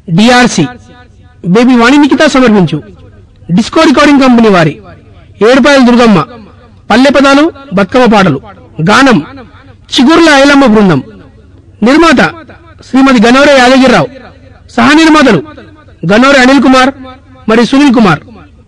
DRC baby వాణినికిత సమర్పించు disco recording company వారి ఏడుపాయల దుర్గమ్మ పల్లె పదాలు బతుకమ్మ పాటలు గానం చిగుర్ల ఐలమ్మ బృందం నిర్మాత శ్రీమతి గనోరే యాదగిరిరావు సహ నిర్మాతలు గనోరే అనిల్ కుమార్ మరియు సునీల్ కుమార్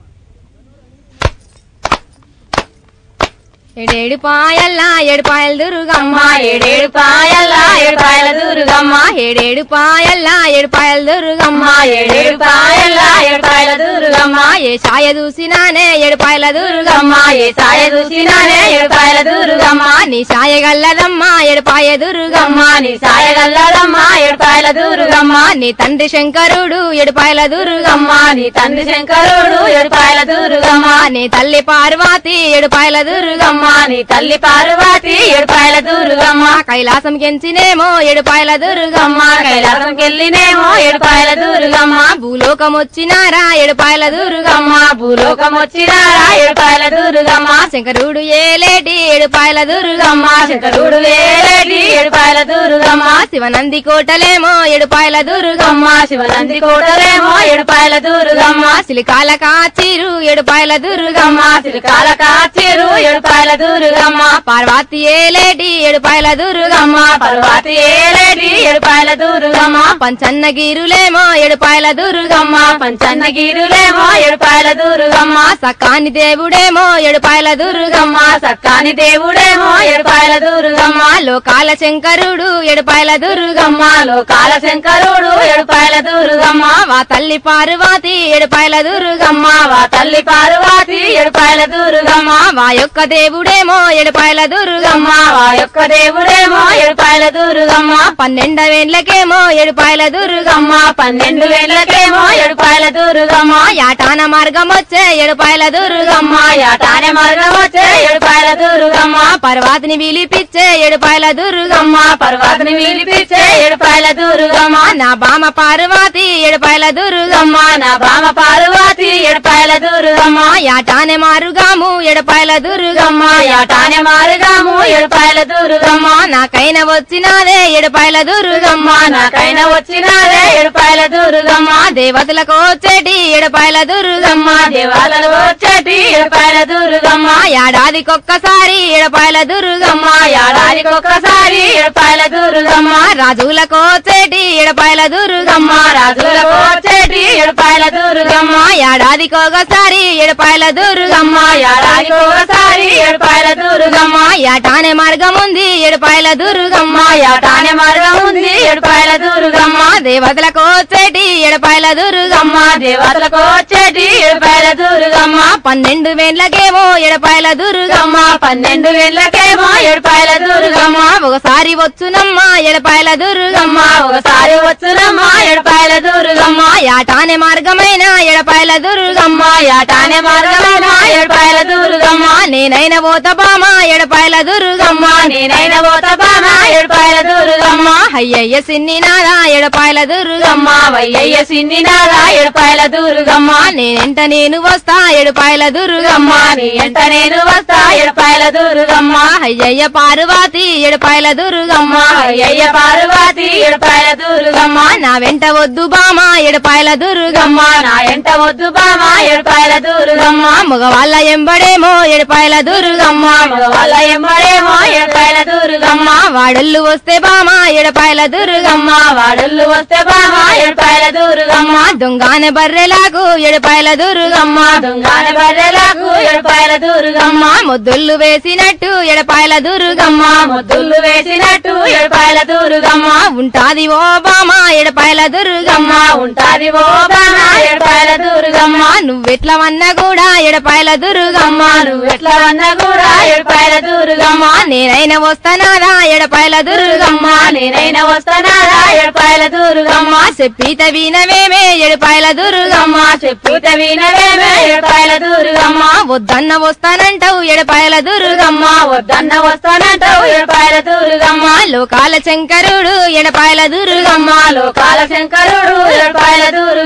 ఏడేడు పాయల్లా ఏడుపాయల దుర్గమ్మ ఏడేడు పాయల్ల ఏడుపాయల దుర్గమ్మ ఏడేడు పాయల్లా ఏడుపాయల దుర్గమ్మ ఏడేడు పాయల్ల ఏడుపాయల దుర్గమ్మ ఏ ఛాయ చూసినానే ఏడుపాయల దుర్గమ్మ దుర్గమ్మ ఏ సాయ చూసినానే ఏడుపాయల దుర్గమ్మ నీ ఛాయ గల్లదమ్మ ఏడుపాయ దుర్గమ్మ అమ్మ నీ సాయ గల్లదమ్మ ఏడుపాయల దుర్గమ్మ నీ తండ్రి శంకరుడు ఏడుపాయల దుర్గమ్మ అమ్మ నీ తండ్రి శంకరుడు ఏడుపాయల దుర్గమ్మ నీ తల్లి పార్వతి ఏడుపాయల దుర్గమ్మ అమ్మ నీ తల్లి పార్వతి ఏడుపాయల దుర్గమ్మ కైలాసం కెంచినేమో ఏడుపాయల దుర్గమ్మ అమ్మ కైలాసం కెళ్ళినేమో ఏడుపాయల దుర్గమ్మ భూలోకం వచ్చినారా ఏడుపాయల దుర్గమ్మ అమ్మ భూలోకం వచ్చినారా ఏడుపాయల దుర్గమ్మ శంకరుడు ఏలేటి ఏడుపాయల దుర్గమ్మ అమ్మ శంకరుడు వేరేటి ఏడుపాయల దుర్గమ్మ శివనంది కోటలేమో ఏడుపాయల దుర్గమ్మ అమ్మ శివనంది కోటలేమో ఏడుపాయల దుర్గమ్మ సిలికాల కాచిరు ఏడుపాయల దుర్గమ్మ అమ్మ సిరికాల కాచిరు ఏడుపాయల దుర్గమ్మ పార్వతి ఏలేటి ఏడుపాయల దుర్గమ్మ అమ్మ పర్వతి ఏరేటి ఏడుపాయల దుర్గమ్మ పంచన్నగిరులేమో ఏడుపాయల దుర్గమ్మ అమ్మ పంచన్నగిరులేమో ఏడుపాయల దుర్గమ్మ సకాని దేవుడేమో ఏడుపాయల దుర్గమ్మ అమ్మ సక్కాని దేవుడేమో ఏడుపాయల దుర్గమ్మ లోకాల శంకరుడు ఏడుపాయల దుర్గమ్మ అమ్మ లోకాల శంకరుడు ఏడుపాయల దుర్గమ్మ వా తల్లి పార్వతి ఏడుపాయల దుర్గమ్మ అమ్మ వా తల్లి పార్వతి ఏడుపాయల దుర్గమ్మ వా యొక్క దేవుడేమో ఏడుపాయల దుర్గమ్మ అమ్మ వా యొక్క దేవుడేమో ఏడుపాయల దుర్గమ్మ పన్నెండవేండ్లకేమో ఏడుపాయల దుర్గమ్మ అమ్మ పన్నెండు వేళ్లకేమో ఏడుపాయల దుర్గమ్మ యాటాన మార్గం వచ్చే ఏడుపాయల దుర్గమ్మ అమ్మ యాటానే మార్గం వచ్చే ఏడుపాయల దుర్గమ్మ పర్వాతిని విలిపిచ్చే ఏడుపాయల దుర్గమ్మ అమ్మ పర్వతిని విలిపించే ఏడుపాయల దుర్గమ్మ నా బామ పార్వతి ఏడుపాయల దుర్గమ్మ అమ్మ నా బామ పార్వతి ఏడుపాయల దుర్గమ్మ యాటానే మారుగాము ఏడుపాయల దుర్గమ్మ అమ్మ యాటానే మారుగాము ఏడుపాయల దుర్గమ్మ నాకైన వచ్చినాదే ఏడుపాయల దుర్గమ్మ అమ్మ నాకైనా వచ్చినారే ఏడుపాయల దుర్గమ్మ దేవతలకు వచ్చేటి ఏడుపాయల దుర్గమ్మ అమ్మ దేవాలలో వచ్చేటి ఏడుపాయల దుర్గమ్మ ఏడాదికొక్కసారి ఏడుపాయల దుర్గమ్మ అమ్మ ఏడాదికి ఒక్కసారి ఏడుపాయల దుర్గమ్మ రాజులకు వచ్చేటి ఏడుపాయల దుర్గమ్మ అమ్మ రాజులకు వచ్చేటి ఏడుపాయల దుర్గమ్మ ఏడాదికి ఒకసారి ఏడుపాయల దుర్గమ్మ అమ్మ ఏడాదికి ఒకసారి ఏడుపాయల దుర్గమ్మ యాటానే మార్గం ఉంది ఏడుపాయల దుర్గమ్మ అమ్మ యాటానే మార్గం ఉంది ఏడుపాయల దుర్గమ్మ దేవతలకు వచ్చేటి ఏడుపాయల దుర్గమ్మ అమ్మ దేవతలకు వచ్చేటి ఏడుపాయల దుర్గమ్మ పన్నెండు వేండ్లకేమో ఏడుపాయల దుర్గమ్మ అమ్మ పన్నెండు వేళ్ళకేమో ఏడుపాయల దుర్గమ్మ ఒకసారి వచ్చునమ్మ ఏడుపాయల దుర్గమ్మ అమ్మ ఒకసారి వచ్చునమ్మ ఏడుపాయల దుర్గమ్మ యాటానే మార్గమైన ఏడుపాయల దుర్గమ్మ అమ్మ యాటానే మార్గమైన ఏడుపాయల దుర్గమ్మ నేనైన పోత బామ ఏడుపాయల దుర్గమ్మ అమ్మ నేనైన పోత బామ ఏడుపాయల దుర్గమ్మ అయ్యయ్య సిన్ని నాదా ఏడుపాయల దుర్గమ్మ అమ్మ వయ్యయ్య సిన్ని నాదా ఏడుపాయల దుర్గమ్మ నేనెంట నేను వస్తా ఏడుపాయల దుర్గమ్మ అమ్మ నీ ఎంట నేను వస్తా ఏడుపాయల దుర్గమ్మ అయ్యయ్య పార్వతి ఏడుపాయల దుర్గమ్మ అమ్మ అయ్యయ్య పార్వతి ఏడుపాయల దుర్గమ్మ నా వెంట వద్దు బామ ఏడుపాయల దుర్గమ్మ అమ్మ నా ఎంట వద్దు బామ ఏడుపాయల దుర్గమ్మ మగవాళ్ళ ఎంబడేమో ఏడుపాయల దుర్గమ్మ వాళ్ళ ఎమ్మడేమో ఏడుపాయల దుర్గమ్మ వాడళ్ళు వస్తే బామ ఏడుపాయల దుర్గమ్మ అమ్మ వాడళ్ళు వస్తే బామ ఏడుపాయల దుర్గమ్మ దొంగానే బర్రెలాగు ఏడుపాయల దుర్గమ్మ అమ్మ దొంగని బర్రెలకు ఏడుపాయల దుర్గమ్మ ముద్దుళ్ళు వేసినట్టు ఎడపాయల దుర్గమ్మ అమ్మ ముద్దులు వేసినట్టు ఏడుపాయల దుర్గమ్మ ఉంటాది ఓ బామ ఎడపాయల దుర్గమ్మ అమ్మ ఉంటాది ఓ బామ ఏడుపాయల దుర్గమ్మ నువ్వెట్లా వన్నా కూడా ఎడపాయల దుర్గమ్మ అమ్మ నువ్వెట్లా అన్నా కూడా ఏడుపాయల దుర్గమ్మ నేనైనా వస్తానారా ఎడపాయల దుర్గమ్మ అమ్మ నేనైనా వస్తానారా ఏడుపాయల దుర్గమ్మ చెప్పిత వినవేమే ఎడపాయల దుర్గమ్మ అమ్మ చెప్పిత వినవేమే ఏడుపాయల దుర్గమ్మ వద్దన్న వస్తానంటావు ఎడపాయల దుర్గమ్మ అమ్మ వద్దన్న వస్తానంటావు ఏడుపాయల దుర్గమ్మ లోకాల శంకరుడు ఎడపాయల దుర్గమ్మ అమ్మ లోకాల శంకరుడు ఏడుపాయల దుర్గమ్మ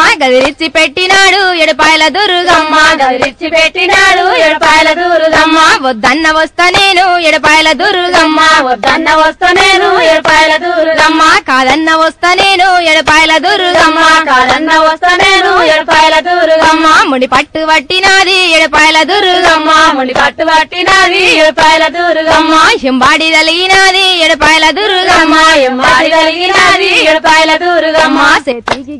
గదిరిచ్చి పెట్టినాడు ఎడపాయల దుర్గమ్మ గదిరిచ్చి పెట్టినాడు ఏడుపాయల దుర్గమ్మ వద్దన్న వస్తా నేను ఎడపాయల దుర్గమ్మ వద్దన్న వస్తా నేను ఏడుపాయల దుర్గమ్మ కాదన్న వస్తా నేను ఎడపాయల దుర్గమ్మ కాదన్న వస్తా నేను ఏడుపాయల దుర్గమ్మ ముడి పట్టు పట్టినాది ఎడపాయల దుర్గమ్మ ముడి పట్టు పట్టినది ఏడుపాయల దుర్గమ్మ ఎంబాడి తలిగినాది ఎడపాయల దుర్గమ్మ ఎంబాడి కలిగినది ఏడుపాయల దుర్గమ్మ చేతికి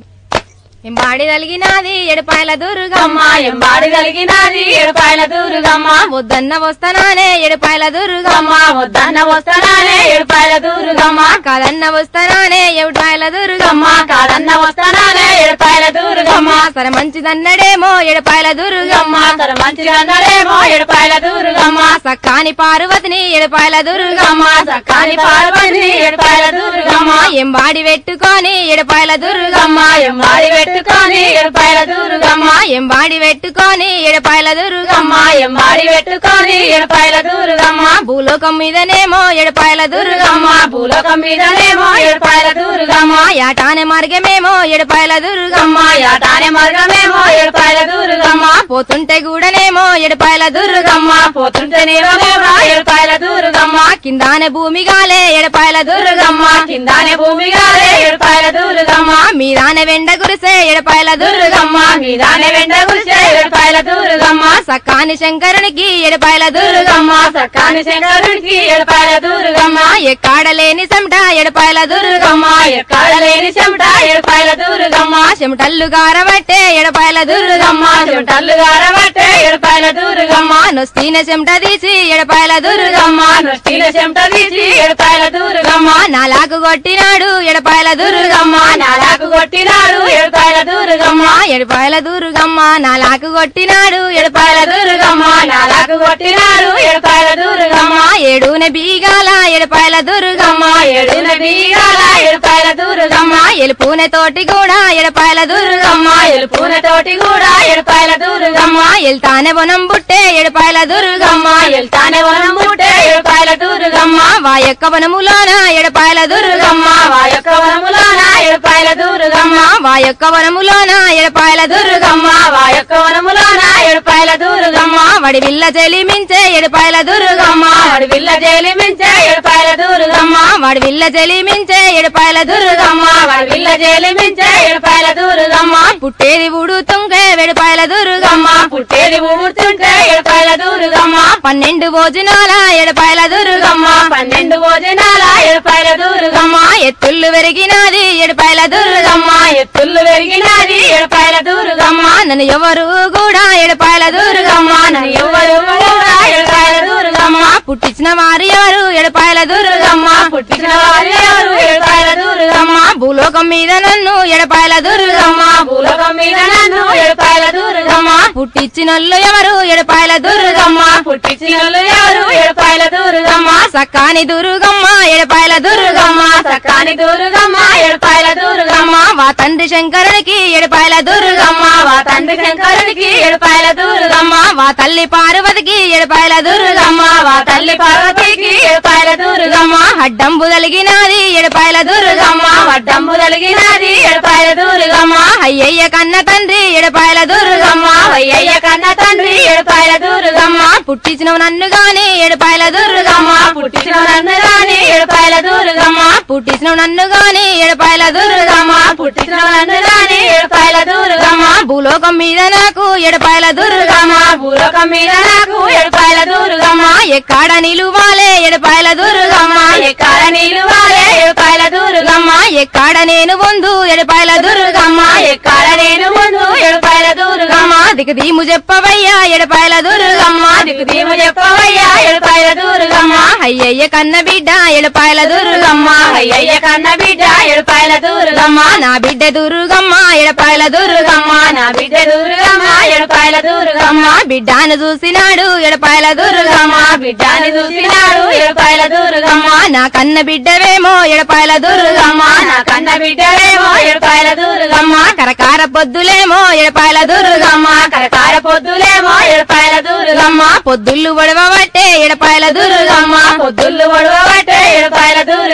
ఎంబాడి తలిగినాది ఎడపాయల దుర్గమ్మ అమ్మ ఎంబాడి కలిగినది ఏడుపాయల దుర్గమ్మ వద్దన్న వస్తానానే ఎడపాయల దుర్గమ్మ అమ్మ వద్దన్న వస్తానే ఏడుపాయల దుర్గమ్మ కాదన్న వస్తానానే ఎడపాయల దుర్గమ్మ అమ్మ కాదన్న వస్తానే ఏడుపాయల దుర్గమ్మ సరే మంచిదన్నడేమో ఎడపాయల దుర్గమ్మ అమ్మ తన మంచిగా అన్నాడేమో ఏడుపాయల దుర్గమ్మ సక్కాని పార్వతిని ఎడపాయల దుర్గమ్మ అమ్మ సక్కాని పార్వతి ఏడుపాయల దుర్గమ్మ ఎంబాడి పెట్టుకొని ఎడపాయల దుర్గమ్మ అమ్మ ఎంబాడి పెట్టుకొని ఏడుపాయల దుర్గమ్మ ఎంబాడి పెట్టుకొని ఎడపాయల దుర్గమ్మ అమ్మ ఎంబాడి పెట్టుకొని ఏడుపాయల దుర్గమ్మ భూలోకం మీదనేమో ఎడపాయల దుర్గమ్మ అమ్మ భూలోకం మీదనేమో ఏడుపాయల దుర్గమ్మ యాటానే మార్గమేమో ఎడపాయల దుర్గమ్మ అమ్మ యాటానే మార్గమేమో ఏడుపాయల దుర్గమ్మ పోతుంటే కూడానేమో ఎడపాయల దుర్గమ్మ అమ్మ పోతుంటే నేమో ఏడుపాయల దుర్గమ్మ కిందానే భూమి గాలే ఎడపాయల దుర్గమ్మ కిందానే భూమిగా ఏడుపాయల దుర్గమ్మ మీదానే వెండ గురిసే ఎడపాయల దుర్గమ్మ దుర్గమ్మ మీదానే వెంట గురిసే ఏడుపాయల దుర్గమ్మ సకాని శంకరునికి ఎడపాయల దుర్గమ్మ దుర్గమ్మ సక్కాని శంకరునికి ఏడుపాయల దుర్గమ్మ ఎక్కాడలేని చెమట ఎడపాయల దుర్గమ్మ దుర్గమ్మ ఎక్కడ లేని చెమట ఏడుపాయల దుర్గమ్మ చెమటల్లు గారబట్టే ఎడపాయల దుర్గమ్మ దుర్గమ్మ చెమటల్లు గారబట్టే ఏడుపాయల దుర్గమ్మ నొస్తీన చెమట తీసి ఎడపాయల దుర్గమ్మ దుర్గమ్మ నొష్టిన చెమట తీసి ఏడుపాయల దుర్గమ్మ నాలాకు కొట్టినాడు ఎడపాయల దుర్గమ్మ దుర్గమ్మ నాలాకు కొట్టినాడు ఏడుపాయల దుర్గమ్మ ఎడపాయల దుర్గమ్మ నాలాకు కొట్టినాడు ఏడుపాయల దుర్గమ్మ నాలాకు కొట్టినాడు ఏడుపాయల దుర్గమ్మ ఏడున బీగాల ఎడపాయల దుర్గమ్మ దుర్గమ్మ ఏడున బీగాల ఏడుపాయల దుర్గమ్మ ఎలుపునే తోటి కూడా ఎడపాయల దుర్గమ్మ దుర్గమ్మ ఎలుపున తోటి కూడా ఏడుపాయల దుర్గమ్మ ఎల్తానే వనం బుట్టే ఎడపాయల దుర్గమ్మ దుర్గమ్మ ఎల్తానే వనం ముట్టే ఏడుపాయల దుర్గమ్మ వా యొక్క వనములోన ఎడపాయల దుర్గమ్మ దుర్గమ్మ వా యొక్క వనములోన ఏడుపాయల దుర్గమ్మ వా యొక్క వనములోన ఎడపాయల దుర్గమ్మ దుర్గమ్మ వా యొక్క వనములోన ఏడుపాయల దుర్గమ్మ వడి విల్ల చెలిమించే ఎడపాయల దుర్గమ్మ దుర్గమ్మ అడవిల్ల జైలు మించే ఏడుపాయల దుర్గమ్మ వాడి విల్ల చెలిమించే ఎడపాయల దుర్గమ్మ దుర్గమ్మ అడవిల్ల జైలు మించే ఏడుపాయల దుర్గమ్మ పుట్టేది ఊడుతుంగే వెడపాయల దుర్గమ్మ దుర్గమ్మ పుట్టేది ఊడుతుంటే ఏడుపాయల దుర్గమ్మ పన్నెండు భోజనాల ఎడపాయల దుర్గమ్మ దుర్గమ్మ పన్నెండు భోజనాల ఏడుపాయల దుర్గమ్మ ఎత్తుళ్ళు పెరిగినది ఎడపాయల దుర్గమ్మ దుర్గమ్మ ఎత్తుళ్ళు పెరిగినది ఏడుపాయల దుర్గమ్మ నన్ను ఎవరు కూడా ఎడపాయల దుర్గమ్మ దుర్గమ్మ నన్ను ఎవరు కూడా ఏడుపాయల దుర్గమ్మ పుట్టించిన వారు ఎవరు ఎడపాయల దుర్గమ్మ దుర్గమ్మ పుట్టించిన వారు ఎవరు ఏడుపాయల దుర్గమ్మ భూలోకం మీద నన్ను ఎడపాయల దుర్గమ్మ దుర్గమ్మ భూలోకం మీద నన్ను ఏడుపాయల దుర్గమ్మ పుట్టించినోళ్ళు ఎవరు ఎడపాయల దుర్గమ్మ దుర్గమ్మ పుట్టించిన ఎవరు ఏడుపాయల దుర్గమ్మ సక్కాని దుర్గమ్మ ఎడపాయల దుర్గమ్మ దుర్గమ్మ సకాని దుర్గమ్మ ఏడుపాయల దుర్గమ్మ వా తండ్రి శంకరునికి ఎడపాయల దుర్గమ్మ దుర్గమ్మ వా తండ్రి శంకరునికి ఏడుపాయల దుర్గమ్మ వా తల్లి పార్వతికి ఎడపాయల దుర్గమ్మ దుర్గమ్మ వా తల్లి పార్వతికి ఏడుపాయల దుర్గమ్మ అడ్డంబు తలిగినది ఎడపాయల దుర్గమ్మ దుర్గమ్మ వడ్డంబు కలిగినది ఏడుపాయల దుర్గమ్మ అయ్యయ్య కన్న తండ్రి ఎడపాయల దుర్గమ్మ దుర్గమ్మ వయ్యయ్య కన్న తండ్రి ఏడుపాయల దుర్గమ్మ పుట్టించిన నన్ను గాని ఎడపాయల దుర్గమ్మ దుర్గమ్మ పుట్టించిన నన్ను రాని ఏడుపాయల దుర్గమ్మ పుట్టించిన నన్ను గాని ఎడపాయల దుర్గమ్మ దుర్గమ్మ పుట్టించిన నన్ను రాని ఏడుపాయల దుర్గమ్మ భూలోకం మీద నాకు ఎడపాయల దుర్గమ్మ దుర్గమ్మ భూలోకం మీద నాకు ఏడుపాయల దుర్గమ్మ ఎక్కడ నిలువాలే ఎడపాయల దుర్గమ్మ దుర్గమ్మ ఎక్కడ నీళ్ళు వాలే ఏడుపాయల దుర్గమ్మ ఎక్కడ నేను వందు ఎడపాయల దుర్గమ్మ దుర్గమ్మ ఎక్కడ నేను ముందు ఏడుపాయల దుర్గమ్మ దిక్కు దీము చెప్పవయ్యా ఎడపాయల దుర్గమ్మ దుర్గమ్మ దిక్కు దీము చెప్పవయ్యా ఏడుపాయల దుర్గమ్మ అయ్యయ్య కన్న బిడ్డ ఎడపాయల దుర్గమ్మ దుర్గమ్మ అయ్యయ్య కన్న బిడ్డ ఏడుపాయల దుర్గమ్మ నా బిడ్డ దుర్గమ్మ ఎడపాయల దుర్గమ్మ దుర్గమ్మ నా బిడ్డ దుర్గమ్మ ఏడుపాయల దుర్గమ్మ బిడ్డను చూసినాడు ఎడపాయల దుర్గమ్మ దుర్గమ్మ బిడ్డని చూసినాడు ఏడుపాయల దుర్గమ్మ నా కన్న బిడ్డవేమో ఎడపాయల దుర్గమ్మ దుర్గమ్మ నా కన్న బిడ్డవేమో ఏడుపాయల దుర్గమ్మ కరకార పొద్దులేమో ఎడపాయల దుర్గమ్మ దుర్గమ్మ కరకార పొద్దులేమో ఏడుపాయల దుర్గమ్మ పొద్దుళ్ళు ఒడవబట్టే ఎడపాయల దుర్గమ్మ దుర్గమ్మ పొద్దుళ్ళు ఒడవబట్టే ఏడుపాయల దుర్గమ్మ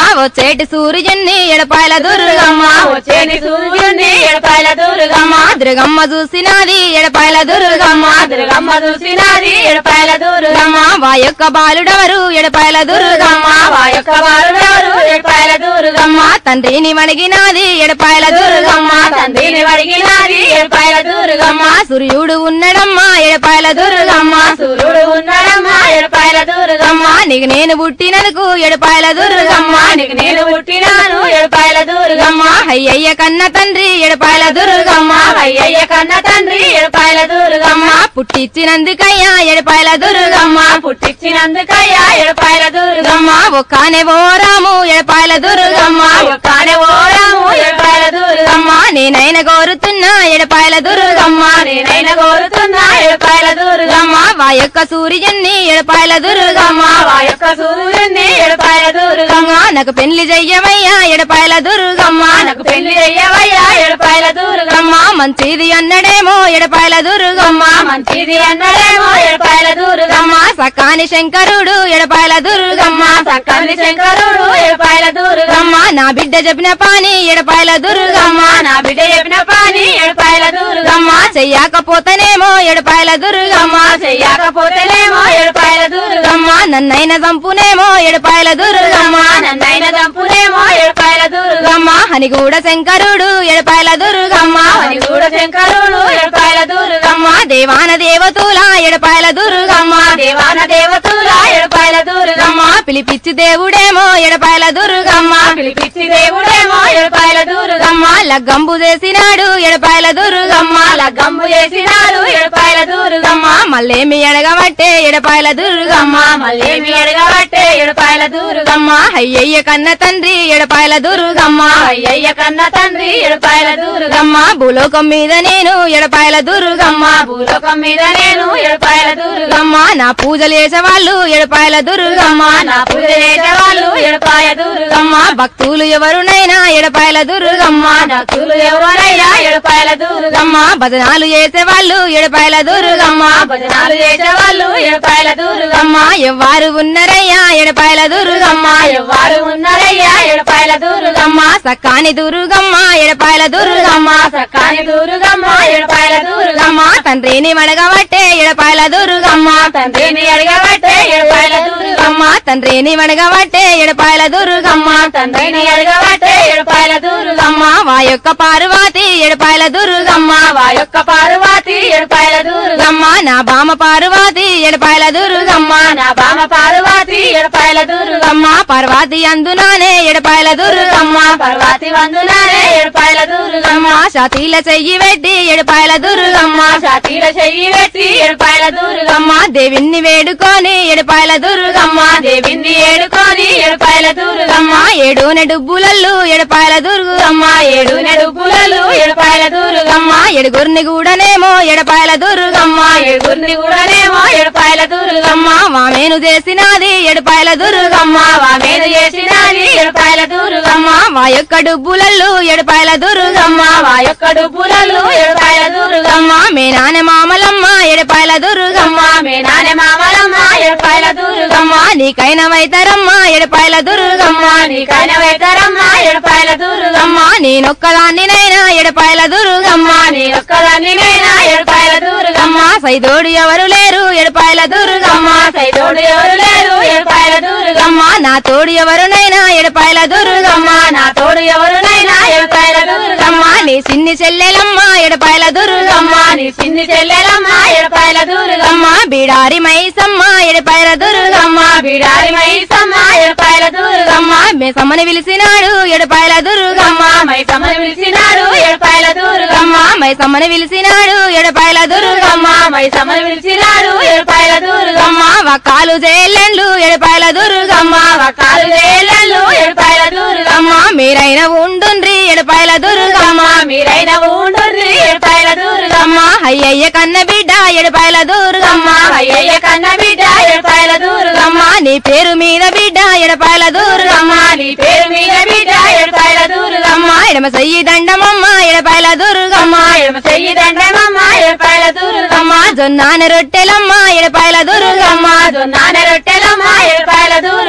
వచ్చేటి సూర్యుని ఎడపాయల దుర్గమ్మ వచ్చేని సూర్యుని ఎడపాయల దుర్గమ్మ దుర్గమ్మ చూసినది ఎడపాయల దుర్గమ్మ దుర్గమ్మ చూసినది ఎడపాయల దుర్గమ్మ దుర్గమ్మ వా యొక్క బాలుడవరు ఎడపాయల దుర్గమ్మ వా యొక్క వారుడెవరు ఎడపాయల దుర్గమ్మ దుర్గమ్మ తండ్రిని వణిగినది ఎడపాయల దుర్గమ్మ తండ్రిని వడిగినది ఎడపాయల దుర్గమ్మ దుర్గమ్మ సూర్యుడు ఉన్నడమ్మ ఎడపాయల దుర్గమ్మ సూర్యుడు ఉన్నాడమ్మా ఎడపాయల దుర్గమ్మ దుర్గమ్మ నీకు నేను పుట్టినందుకు ఎడపాయల దుర్గమ్మ నీకు నేను పుట్టినాను ఎడపాయల దుర్గమ్మ దుర్గమ్మ అయ్యయ్య కన్న తండ్రి ఎడపాయల దుర్గమ్మ అయ్యయ్య కన్న తండ్రి ఎడపాయల దుర్గమ్మ దుర్గమ్మ పుట్టించినందుకయ్యా ఎడపాయల దుర్గమ్మ పుట్టించినందుకయ్యా ఎడపాయల దుర్గమ్మ దుర్గమ్మ ఒక్కనే ఓరాము ఎడపాయల దుర్గమ్మ ఒక్కనే ఓరాము ఎడపాయల దుర్గమ్మ దుర్గమ్మ నేనైన కోరుతున్నా ఎడపాయల దుర్గమ్మ నేనైనా కోరుతున్నా ఎడపాయల దుర్గమ్మ దుర్గమ్మ వా యొక్క సూర్యుని ఎడపాయల దుర్గమ్మ ఆ యొక్క సూర్యుని ఎడపాయల దుర్గమ్మ దుర్గమ్మ నాకు పెళ్లి చెయ్యవయ్యా ఎడపాయల దుర్గమ్మ నాకు పెళ్లి అయ్యవయ్యా ఎడపాయల దుర్గమ్మ దుర్గమ్మ మంచిది అన్నడేమో ఎడపాయల దుర్గమ్మ మంచిది అన్నడేమో ఎడపాయల దుర్గమ్మ దుర్గమ్మ సకాని శంకరుడు ఎడపాయల దుర్గమ్మ సక్కని శంకరుడు ఎడపాయల దుర్గమ్మ దుర్గమ్మ నా బిడ్డ చెప్పిన పాని ఎడపాయల దుర్గమ్మ నా బిడ్డ చెప్పిన పని ఎడపాయల దుర్గమ్మ దుర్గమ్మ చెయ్యకపోతేనేమో ఎడపాయల దుర్గమ్మ చెయ్యకపోతేనేమో ఎడపాయల దుర్గమ్మ దుర్గమ్మ నన్నైన చంపునేమో ఎడపాయల దుర్గమ్మ నన్నైన దంపునేమో ఎడపాయల దుర్గమ్మ దుర్గమ్మ హనిగూడ శంకరుడు ఎడపాయల దుర్గమ్మ అని కూడా శంకరుడు ఎడపాయల దుర్గమ్మ దుర్గమ్మ దేవాన దేవతుల ఎడపాయల దుర్గమ్మ దేవాన దేవతుల ఎడపాయల దుర్గమ్మ దుర్గమ్మ పిలిపిచ్చి దేవుడేమో ఎడపాయల దుర్గమ్మ పిలిపించి దేవుడేమో ఎడపాయల దుర్గమ్మ దుర్గమ్మ లగ్గంబు చేసినాడు ఎడపాయల దుర్గమ్మ లగ్గమ్ము చేసినాడు ఎడపాయల దుర్గమ్మ దుర్గమ్మ మళ్ళేమి ఎడగబట్టే ఎడపాయల దుర్గమ్మ మళ్ళేమి ఎడగబట్టే ఎడపాయల దుర్గమ్మ దుర్గమ్మ అయ్యయ్య కన్న తండ్రి ఎడపాయల దుర్గమ్మ అయ్యయ్య కన్న తండ్రి ఎడపాయల దుర్గమ్మ దుర్గమ్మ భూలోకం మీద నేను ఎడపాయల దుర్గమ్మ భూలోకం మీద నేను ఎడపాయల దుర్గమ్మ దుర్గమ్మ నా పూజలు చేసేవాళ్ళు ఎడపాయల దుర్గమ్మ నా పూజ చేసేవాళ్ళు ఎడపాయ దుర్గమ్మ దుర్గమ్మ భక్తులు ఎవరునైనా ఎడపాయల దుర్గమ్మ భక్తులు ఎవరైనా ఎడపాయల దుర్గమ్మ దుర్గమ్మ భజనాలు చేసేవాళ్ళు ఎడపాయల దుర్గమ్మ భజనాలు చేసేవాళ్ళు ఎడపాయల దుర్గమ్మ దుర్గమ్మ ఎవ్వారు ఉన్నరయ్యా ఎడపాయల దుర్గమ్మ ఎవ్వరు ఉన్నారయ్యా ఎడపాయల దుర్గమ్మ దుర్గమ్మ సక్కాని దుర్గమ్మ ఎడపాయల దుర్గమ్మ సక్కాని దుర్గమ్మ ఎడపాయల దుర్గమ్మ దుర్గమ్మ తండ్రిని వడగబట్టే ఎడపాయల దుర్గమ్మ తండ్రిని అడగబట్టే ఎడపాయల దుర్గమ్మ దుర్గమ్మ తండ్రిని వడగబట్టే ఎడపాయల దుర్గమ్మ తండ్రిని అడగబట్టే ఎడపాయల దుర్గమ్మ దుర్గమ్మ వా యొక్క పార్వతి ఎడపాయల దుర్గమ్మ వా యొక్క పార్వతి ఎడపాయల దుర్గమ్మ దుర్గమ్మ నా బామ పార్వతి ఎడపాయల దుర్గమ్మ నా బామ పార్వతి ఎడపాయల దుర్గమ్మ దుర్గమ్మ పార్వతి అందునానే ఎడపాయల దుర్గమ్మ పార్వతి వందులానే ఎడపాయల దుర్గమ్మ దుర్గమ్మ షాతీల చెయ్యి పెట్టి ఎడపాయల దుర్గమ్మ ఛాతీల చెయ్యి పెట్టి ఎడపాయల దుర్గమ్మ దుర్గమ్మ దేవిని వేడుకొని ఎడపాయల దుర్గమ్మ దేవిని ఏడుకొని ఎడపాయల దుర్గమ్మ దుర్గమ్మ ఏడున డుబ్బులల్లు ఎడపాయల దుర్గమ్మ ఏడు నెడుపులలు ఎడపాయల దుర్గమ్మ దుర్గమ్మ ఎడుగురిని కూడానేమో ఎడపాయల దుర్గమ్మ ఏడుగురిని కూడానేమో ఎడపాయల దుర్గమ్మ దుర్గమ్మ వామేను చేసినది ఎడపాయల దుర్గమ్మ మీద చేసినది ఎడపాయల దుర్గమ్మ దుర్గమ్మ వా యొక్క డుబ్బులల్లు ఎడపాయల దుర్గమ్మ వా యొక్క డుపులలు ఎడపాయల దుర్గమ్మ దుర్గమ్మ మే నాన్న మామలమ్మ ఎడపాయల దుర్గమ్మ మీ నాన్న మామలమ్మ ఎడపాయల దుర్గమ్మ దుర్గమ్మ నీకైన వైతరమ్మ ఎడపాయల దుర్గమ్మ నీకైన వెతరమ్మ ఎడపాయల దుర్గమ్మ దుర్గమ్మ నేనొక్కదాన్నినైనా ఎడపాయల దుర్గమ్మ నీ ఒక్కదాన్ని నేనా ఎడపాయల దుర్గమ్మ దుర్గమ్మ సైదోడు ఎవరు లేరు ఎడపాయల దుర్గమ్మ సైతోడు ఎవరు లేరు ఎడపాయల దుర్గమ్మ దుర్గమ్మ నా తోడు ఎవరునైనా ఎడపాయల దుర్గమ్మ నా తోడు ఎవరునైనా ఎడపాయల దుర్గమ్మ దుర్గమ్మ నీ సిన్ని చెల్లెలమ్మ ఎడపాయల దుర్గమ్మ నీ చిన్ని చెల్లెలమ్మ ఎడపాయల దుర్గమ్మ దుర్గమ్మ బీడారి మైసమ్మ ఎడపాయల దుర్గమ్మ బిడారి మైసమ్మ ఎడపాయల దుర్గమ్మ దుర్గమ్మ మెసమ్మని పిలిచినాడు ఎడపాయల దుర్గమ్మ మైసమ్మని పిలిచినాడు ఎడపాయల దుర్గమ్మ దుర్గమ్మ మైసమ్మని పిలిచినాడు ఎడపాయల దుర్గమ్మ మైసమ్మని పిలిచినాడు ఎడపాయల దుర్గమ్మ దుర్గమ్మ వకాలు జైలెండ్లు ఎడపాయల దుర్గమ్మ వకాలు వేలలు ఎడపాయల దుర్గమ్మ దుర్గమ్మ మీరైన ఉండుండ్రి ఎడపాయల దుర్గమ్మ మీరైన ఊండ్రి ఎడపాయల దుర్గమ్మ దుర్గమ్మ అయ్యయ్య కన్న బిడ్డ ఎడపాయల దుర్గమ్మ అయ్యయ్య కన్న బిడ్డ ఎడపాయల దుర్గమ్మ దుర్గమ్మ నీ పేరు మీద బిడ్డ ఎడపాయల దుర్గమ్మ నీ పేరు మీద బిడ్డ ఎడపాయల దుర్గమ్మ దుర్గమ్మ ఎడమ సయ్యి దండమమ్మ ఎడపాయల దుర్గమ్మ ఎడమ చెయ్యి దండమమ్మ ఎడపాయల దుర్గమ్మ దుర్గమ్మ జొన్నాన రొట్టెలమ్మ ఎడపాయల దుర్గమ్మ జొన్నాన రొట్టెలమ్మ ఎడపాయల దుర్గమ్మ దుర్గమ్మ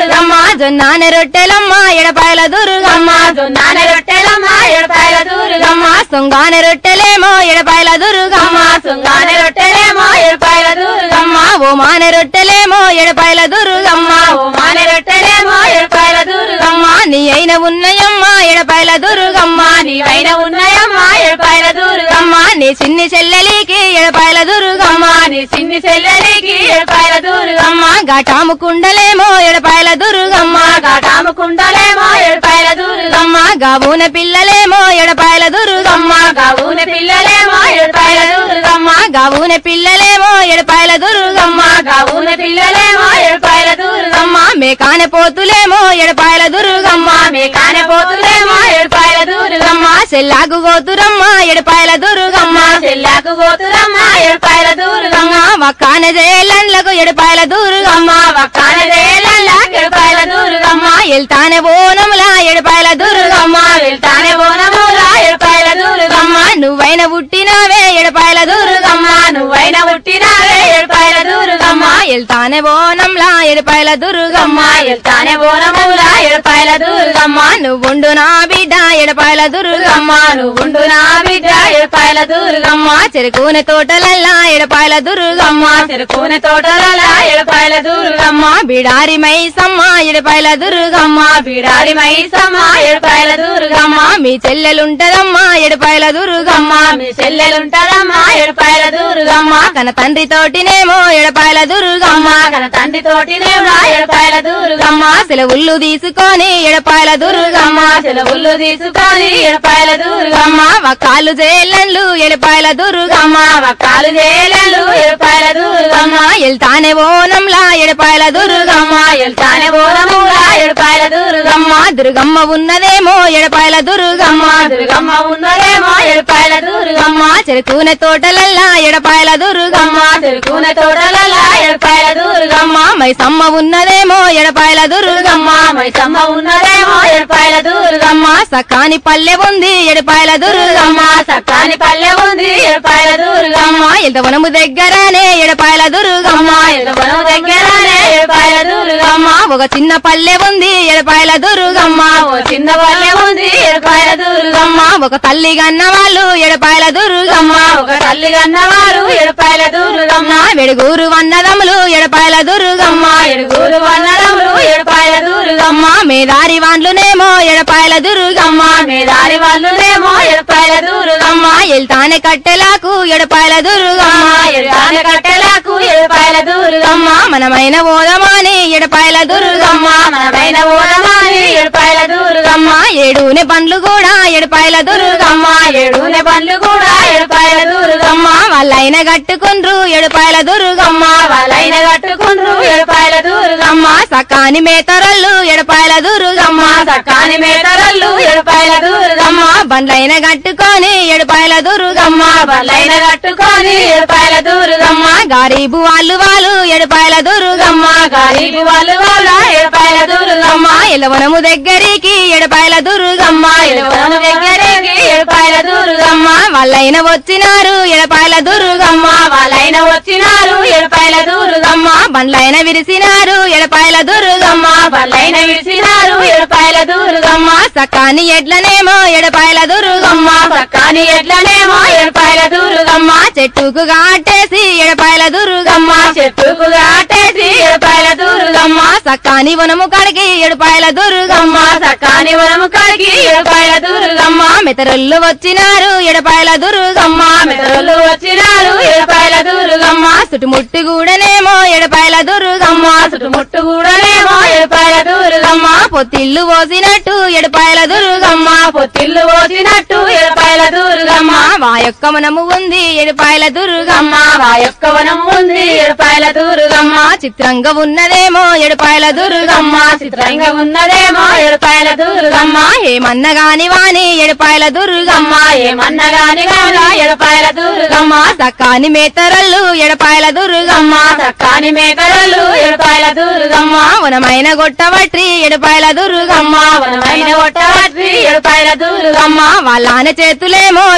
జొన్నాన రొట్టెలమ్మ ఎడపాయల దుర్గమ్మ జొన్నాన రొట్టెలమ్మ ఏడుపాయల దూరుగమ్మ సొంగాన రొట్టెలేమో ఎడపాయల దుర్గమ్మ సుంగాన రొట్టెలేమో ఏడుపాయల దూరుగమ్మ ఓ మాన రొట్టెలేమో ఎడపాయల దుర్గమ్మ ఓ మాన రొట్టెలేమో ఏడుపాయల దూరుగమ్మ నీ అయిన ఉన్నయమ్మ ఎడపాయల దుర్గమ్మ నీవైన ఉన్నాయమ్మ ఏడుపాయల దూరుగమ్మ అమ్మ నీ చిన్ని చెల్లెలికి ఎడపాయల దుర్గమ్మ నీ చిన్ని చెల్లెలికి ఏడుపాయల దూరుగమ్మ అమ్మ ఘటాము కుండలేమో ఎడపాయల దుర్గమ్మ గాటాము కుండలేమో ఏడుపాయల దూరుగమ్మ అమ్మ గాబూన పిల్లలేమో ఎడపాయల దుర్గమ్మ గవున పిల్లలేమో ఏడుపాయల దూరుగమ్మ గాబూన పిల్లలేమో ఎడపాయల దుర్గమ్మ గవున పిల్లలేమో ఏడుపాయల దూరుగమ్మ అమ్మ మేకాన పోతులేమో ఎడపాయల దుర్గమ్మ మీ కానపోతులేమో ఏడుపాయల దూరుగమ్మ అమ్మ సెల్లాగు గోతురమ్మ ఎడపాయల దుర్గమ్మ చెల్లాకు పోతురమ్మ ఏడుపాయల దూరుగమ్మ అమ్మ వక్కాన జయలండ్లకు ఎడపాయల దుర్గమ్మ వక్కాన రేలల్లా ఏడుపాయల దూరుగమ్మ అమ్మ ఎల్తానే బోనముల ఎడపాయల దుర్గమ్మ వెళ్తానే బోనములా ఏడుపాయల దూరుగమ్మ అమ్మ నువ్వైన పుట్టినావే ఎడపాయల దుర్గమ్మ నువ్వైన పుట్టినావే ఏడుపాయల దూరుగమ్మ అమ్మ ఎల్తానే బోనంలా ఎడపాయల దుర్గమ్మ వెళ్తానే బోనములా ఏడుపాయల దూరుగమ్మ అమ్మ నువ్వుండు నా బిడ్డ ఎడపాయల దుర్గమ్మ నువ్వుండు నా బిడ్డ ఏడుపాయల దూరుగమ్మ అమ్మ చెరుకునే తోటలల్లా ఎడపాయల దుర్గమ్మ చెరుకునే తోటలలా ఏడుపాయల దూరుగమ్మ అమ్మ బిడారి మైసమ్మ ఎడపాయల దుర్గమ్మ బిడారి మైసమ్మ ఏడుపాయల దూరుగమ్మ అమ్మ మీ చెల్లెలుంటదమ్మా ఎడపాయల దుర్గమ్మ మీ చెల్లెలుంటారమ్మా ఏడుపాయల దూరుగమ్మ కన తండ్రి తోటినేమో ఎడపాయల దుర్గమ్మ కన తండ్రి తోటినే ఏడుపాయల దూరుగమ్మ అమ్మ సెలవుళ్ళు తీసుకొని ఎడపాయల దుర్గమ్మ సెలవులు తీసుకొని ఏడుపాయల దూరుగమ్మ అమ్మ వక్కాలు జేళ్ళన్లు ఎడపాయల దుర్గమ్మ వక్కాలు చేయలేదు ఏడుపాయల దూరుగమ్మ అమ్మ ఎల్తానే ఓనంలా ఎడపాయల దుర్గమ్మ వెళ్తానే బోనములా ఏడుపాయల దూరుగమ్మ అమ్మ దుర్గమ్మ ఉన్నదేమో ఎడపాయల దుర్గమ్మ దుర్గమ్మ ఉన్నదేమో ఏడుపాయల దూరుగమ్మ అమ్మ చెరుకునే తోటలల్లా ఎడపాయల దుర్గమ్మ చెరుకునే తోటలలా ఏడుపాయల దూరుగమ్మ అమ్మ మైసమ్మ ఉన్నదేమో ఎడపాయల దుర్గమ్మ మైసమ్మ ఉన్నదేమో ఏడుపాయల దూరుగమ్మ అమ్మ సకాని పల్లె ఉంది ఎడపాయల దుర్గమ్మ సక్కాని పల్లె ఉంది ఏడుపాయల దూరుగమ్మ అమ్మ ఎల్తవనము దగ్గరనే ఎడపాయల దుర్గమ్మ ఎదుగునం దగ్గరనే ఏడుపాయల దూరుగమ్మ అమ్మ ఒక చిన్న పల్లె ఉంది ఎడపాయల దుర్గమ్మ ఓ చిన్న పల్లె ఉంది ఏడుపాయల దూరుగమ్మ అమ్మ ఒక తల్లి గన్న వాళ్ళు ఎడపాయల దుర్గమ్మ ఒక తల్లి కన్నవారు ఏడుపాయల దూరుగమ్మ అమ్మ వెడుగూరు వన్నదములు ఎడపాయల దుర్గమ్మ ఎడుగురు వన్నరములు ఏడుపాయల దూరుగమ్మ అమ్మ మేదారి వాండ్లునేమో ఎడపాయల దుర్గమ్మ మేదారి వాళ్ళునేమో ఏడుపాయల దూరుగమ్మ అమ్మ ఎల్తానే కట్టెలకు ఎడపాయల దుర్గమ్మ ఎడుతానే కట్టెలకు ఏడుపాయల దూరుగమ్మ అమ్మ మనమైన ఓదమాని ఎడపాయల దుర్గమ్మ మనమైన ఓడమాని ఏడుపాయల దూరుగమ్మ అమ్మ ఏడునే పండ్లు కూడా ఎడపాయల దుర్గమ్మ ఏడునే బండ్లు కూడా ఏడుపాయల దూరుగమ్మ అమ్మ వాళ్ళైన కట్టుకుండ్రు ఎడపాయల దుర్గమ్మ వాళ్ళైన కట్టుకుండ్రు ఏడుపాయల దూరుగమ్మ అమ్మ సకాని మేతరల్లు ఎడపాయల దుర్గమ్మ సకాని మేతరల్లు ఏడుపాయల దూరుగమ్మ అమ్మ బండ్లైన కట్టుకొని ఎడపాయల దుర్గమ్మ వాళ్ళైన కట్టుకొని ఏడుపాయల దూరుగమ్మ అమ్మ గారీబు వాళ్ళు వాళ్ళు ఎడపాయల దుర్గమ్మ గరీబు వాళ్ళు వాళ్ళ ఏడుపాయల దూరుగమ్మ అమ్మ ఎలవనము దగ్గరికి ఎడపాయల దుర్గమ్మ ఎలువను దగ్గరికి ఏడుపాయల దూరుగమ్మ అమ్మ వాళ్ళైన వచ్చినారు ఎడపాయల దుర్గమ్మ వాళ్ళైన వచ్చినారు ఏడుపాయల దూరుగమ్మ అమ్మ బండ్లైన విరిసినారు ఎడపాయల దుర్గమ్మ వాళ్ళైన విడిచినారు ఏడుపాయల దూరుగమ్మ అమ్మ సకాని ఎడ్లనేమో ఎడపాయల దుర్గమ్మ సక్కాని ఎట్లనేమో ఏడుపాయల దూరుగమ్మ అమ్మ చెట్టుకు గాటేసి ఎడపాయల దుర్గమ్మ చెట్టుకు కాటేసి ఏడుపాయల దూరుగమ్మ అమ్మ సకాని వనము కడిగి ఎడపాయల దుర్గమ్మ సక్కాని వనము కడిగి ఏడుపాయల దూరుగమ్మ అమ్మ మెతరొల్లు వచ్చినారు ఎడపాయల దుర్గమ్మ మెదలు వచ్చినారు ఏడుపాయల దూరుగమ్మ అమ్మ చుట్టుముట్టు గూడనేమో ఎడపాయల దుర్గమ్మ చుట్టుముట్టు కూడానేమో ఏడుపాయల దూరుగమ్మ అమ్మ పొత్తిల్లు పోసినట్టు ఎడపాయల దుర్గమ్మ పొత్తిల్లు పోసినట్టు ఏడుపాయల దూరుగమ్మ అమ్మ మా యొక్క మనము ఉంది ఎడపాయల దుర్గమ్మ మా యొక్క వనం ఉంది ఏడుపాయల దూరుగమ్మ అమ్మ చిత్రంగా ఉన్నదేమో ఎడపాయల దుర్గమ్మ చిత్రంగా ఉన్నదేమో ఏడుపాయల దూరుగమ్మ అమ్మ ఏమన్న గాని వాని ఎడపాయల దుర్గమ్మ ఏమన్నా గాని గాని ఏడుపాయల దూరుగమ్మ అమ్మ సకాని మేతరల్లు ఎడపాయల దుర్గమ్మ సక్కాని మేకరలు ఏడుపాయల దూరుగమ్మ అమ్మ వనమైన గొట్టవట్రి ఎడపాయల దుర్గమ్మ వనమైన ఒట్టవట్రి ఏడుపాయల దూరుగమ్మ అమ్మ వాళ్ళ చేతులేమో ఎడపాయల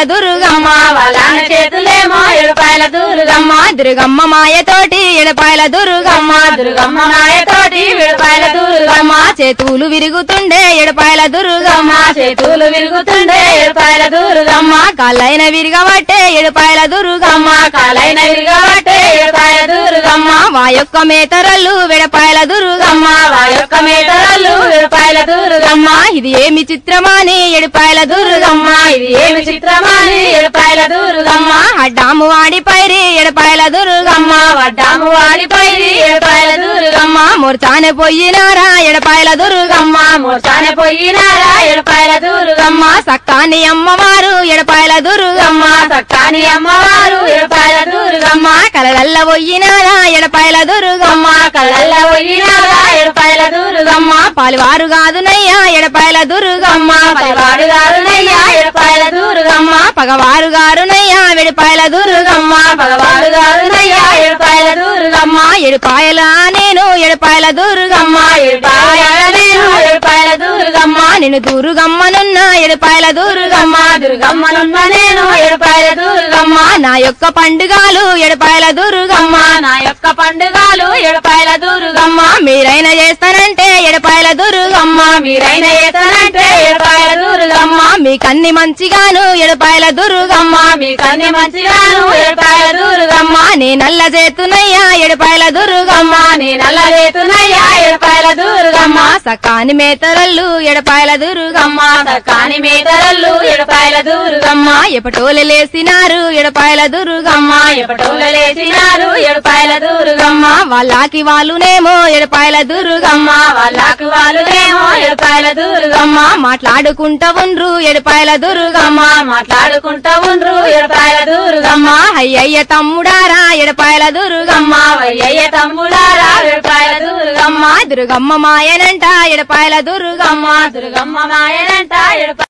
దుర్గమ్మ వాళ్ళ అన్న చేతులేమో ఏడుపాయల దుర్గమ్మ దుర్గమ్మ మాయతోటి ఎడపాయల దుర్గమ్మ దుర్గమ్మ మాయతోటి విడపాయల దుర్గమ్మ చేతులు విరుగుతుండే ఎడపాయల దుర్గమ్మ చేతులు విరుగుతుండే ఏడుపాయల దుర్గమ్మ కాళ్ళైన విరగబట్టే ఎడపాయల దుర్గమ్మ కాలైన విరగబట్టే ఏడుపాయల దుర్గమ్మ మా యొక్క మేతరల్లు వెడపాయల దుర్గమ్మ వా యొక్క మేతరాలు ఏడుపాయల దుర్గమ్మ ఇది ఏమి చిత్రమాని ఎడపాయల దుర్గమ్మ ఇది ఏమి చిత్రమాని ఏడుపాయల దుర్గమ్మ అడ్డాము వాడి పైరి ఎడపాయల దుర్గమ్మ వడ్డాము వాడిపై ఏడుపాయల దుర్గమ్మ మూర్చానే పోయినారా ఎడపాయల దుర్గమ్మ మోసానే పోయినారా ఏడుపాయల దుర్గమ్మ సక్కాని అమ్మవారు ఎడపాయల దుర్గమ్మ సక్కాని అమ్మవారు ఏడుపాయల దుర్గమ్మ కలలల్ల పోయినారా ఎడపాయల దుర్గమ్మ కళ్ళల్ల పోయినారా ఏడుపాయల దుర్గమ్మ పాలువారు కాదునయ్యా ఎడపాయల దుర్గమ్మ పైవాడు గారునయ్యా ఏడుపాయల దుర్గమ్మ పగవారు గారునయ్యా వెడిపాయల దుర్గమ్మ పగవాడు గారునయ్యా ఏడుపాయల దుర్గమ్మ ఎడిపాయల నేను ఎడపాయల దుర్గమ్మ ఏడుపాయల నేను ఏడుపాయల దుర్గమ్మ నేను దుర్గమ్మనున్న ఎడపాయల దుర్గమ్మ దుర్గమ్మనున్న నేను ఏడుపాయల దుర్గమ్మ నా యొక్క పండుగలు ఎడపాయల దుర్గమ్మ నా యొక్క పండుగలు ఏడుపాయల దుర్గమ్మ మీరైన చేస్తానంటే ఎడపాయల దుర్గమ్మ మీరైన ఏతనంటే ఏడుపాయల దుర్గమ్మ మీ కన్ని మంచిగాను ఎడపాయల దుర్గమ్మ మీ కన్ని మంచిగాను ఏడుపాయల దుర్గమ్మ నే నల్ల చేతునయ్యా ఎడపాయల దుర్గమ్మ నీ నల్ల రేతునయ్యా ఏడుపాయల దుర్గమ్మ సకాని మేతరల్లు ఎడపాయల దుర్గమ్మ కాని మేతరల్లు ఏడుపాయల దుర్గమ్మ ఎపటోలు లేసినారు ఎడపాయల దుర్గమ్మ ఎప్పటోళ్ళు లేచినారు ఏడుపాయల దుర్గమ్మ వాళ్ళకి వాళ్ళునేమో ఎడపాయల దుర్గమ్మ వాళ్ళకు వాళ్ళునేమో ఏడుపాయల దుర్గమ్మ మాట్లాడుకుంటా ఉండ్రు ఎడపాయల దుర్గమ్మ మాట్లాడుకుంటా ఉండ్రు ఏడుపాయల దుర్గమ్మ అయ్యయ్య తమ్ముడారా ఎడపాయల దుర్గమ్మ వయ్యయ్య తమ్ముడారా ఏడుపాయల దుర్గమ్మ దుర్గమ్మ మాయనంట ఎడపాయల దుర్గమ్మ దుర్గమ్మ మాయనంట ఏడుపాయల